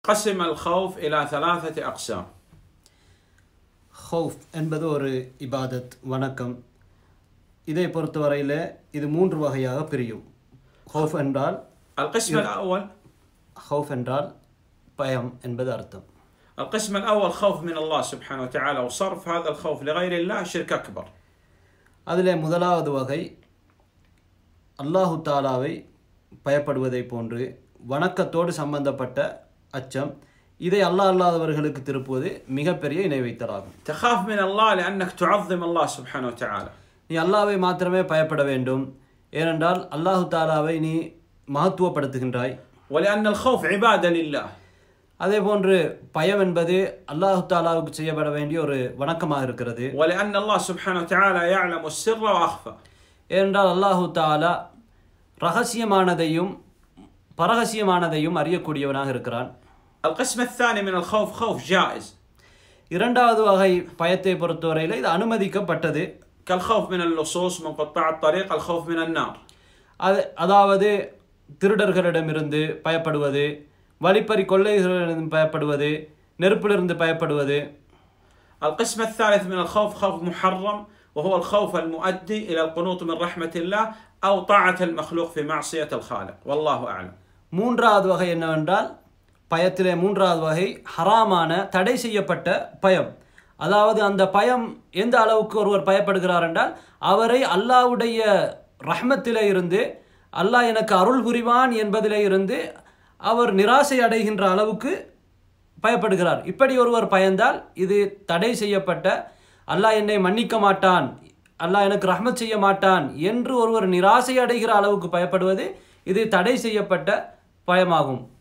قسم الخوف إلى ثلاثة أقسام ஹவுஃப் என்பது ஒரு இபாதத் வணக்கம் இதை பொறுத்தவரையில் இது மூன்று வகையாக பிரியும் ஹவுஃப் என்றால் القسم الأول ஹவுஃப் என்றால் பயம் என்பது அர்த்தம் القسم الأول خوف من الله سبحانه وتعالى وصرف هذا الخوف لغير الله شرك أكبر அதில் முதலாவது வகை அல்லாஹு தாலாவை பயப்படுவதை போன்று வணக்கத்தோடு சம்பந்தப்பட்ட அச்சம் இதை அல்லாஹ் அல்லாதவர்களுக்கு திருப்புவது மிகப்பெரிய இணை வைத்தலாகும் تخاف من الله لأنك تعظم الله سبحانه وتعالى நீ அல்லாவை மாத்திரமே பயப்பட வேண்டும் ஏனென்றால் அல்லாஹு தாலாவை நீ மகத்துவப்படுத்துகின்றாய் ولأن الخوف عبادة لله அதே போன்று பயம் என்பது அல்லாஹு தாலாவுக்கு செய்யப்பட வேண்டிய ஒரு வணக்கமாக இருக்கிறது ولأن الله سبحانه وتعالى يعلم السر وأخفى ஏனென்றால் அல்லாஹு தாலா ரகசியமானதையும் பரகசியமானதையும் அறியக்கூடியவனாக இருக்கிறான் القسم الثاني من الخوف خوف جائز இரண்டாவது வகை பயத்தை பொறுத்தவரையில் இது அனுமதிக்கப்பட்டது كالخوف من اللصوص من قطاع الطريق الخوف من النار அது அதாவது திருடர்களிடமிருந்து பயப்படுவது வழிப்பறி கொள்ளைகளிடம் பயப்படுவது நெருப்பிலிருந்து பயப்படுவது القسم الثالث من الخوف خوف محرم وهو الخوف المؤدي إلى القنوط من رحمة الله أو طاعة المخلوق في معصية الخالق والله أعلم மூன்றாவது வகை என்னவென்றால் பயத்திலே மூன்றாவது வகை ஹராமான தடை செய்யப்பட்ட பயம் அதாவது அந்த பயம் எந்த அளவுக்கு ஒருவர் பயப்படுகிறார் என்றால் அவரை அல்லாஹ்வுடைய ரஹ்மத்திலே இருந்து அல்லாஹ் எனக்கு அருள் புரிவான் என்பதிலே இருந்து அவர் நிராசை அடைகின்ற அளவுக்கு பயப்படுகிறார் இப்படி ஒருவர் பயந்தால் இது தடை செய்யப்பட்ட அல்லாஹ் என்னை மன்னிக்க மாட்டான் அல்லாஹ் எனக்கு ரஹ்மத் செய்ய மாட்டான் என்று ஒருவர் நிராசை அடைகிற அளவுக்கு பயப்படுவது இது தடை செய்யப்பட்ட பயமாகும்